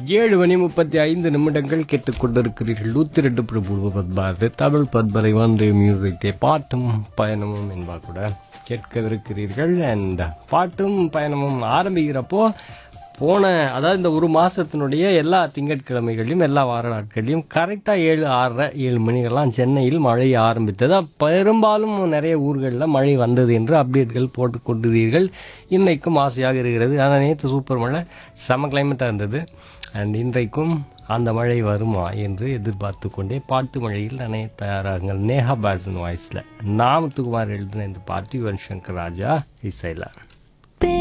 ஏழு மணி முப்பத்தி ஐந்து நிமிடங்கள் கேட்டுக்கொண்டிருக்கிறீர்கள் நூற்றி ரெண்டு பிரபு பத்பாது தமிழ் பத்பரை வந்து மியூசிக்கே பாட்டும் பயணமும் என்பா கூட கேட்கவிருக்கிறீர்கள் அண்ட் பாட்டும் பயணமும் ஆரம்பிக்கிறப்போ போன அதாவது இந்த ஒரு மாதத்தினுடைய எல்லா திங்கட்கிழமைகளையும் எல்லா வார நாட்களையும் கரெக்டாக ஏழு ஆறரை ஏழு மணிக்கெல்லாம் சென்னையில் மழை ஆரம்பித்தது பெரும்பாலும் நிறைய ஊர்களில் மழை வந்தது என்று அப்டேட்கள் போட்டு கொண்டிருக்கிறீர்கள் இன்றைக்கும் ஆசையாக இருக்கிறது ஆனால் நேற்று சூப்பர் மழை செம கிளைமேட்டாக இருந்தது அண்ட் இன்றைக்கும் அந்த மழை வருமா என்று எதிர்பார்த்து கொண்டே பாட்டு மழையில் நனைய தயாராகுங்கள் நேஹா பாசன் வாய்ஸில் நாமத்துக்குமார் எழுதின இந்த பாட்டு யுவன் சங்கர் ராஜா இசையில்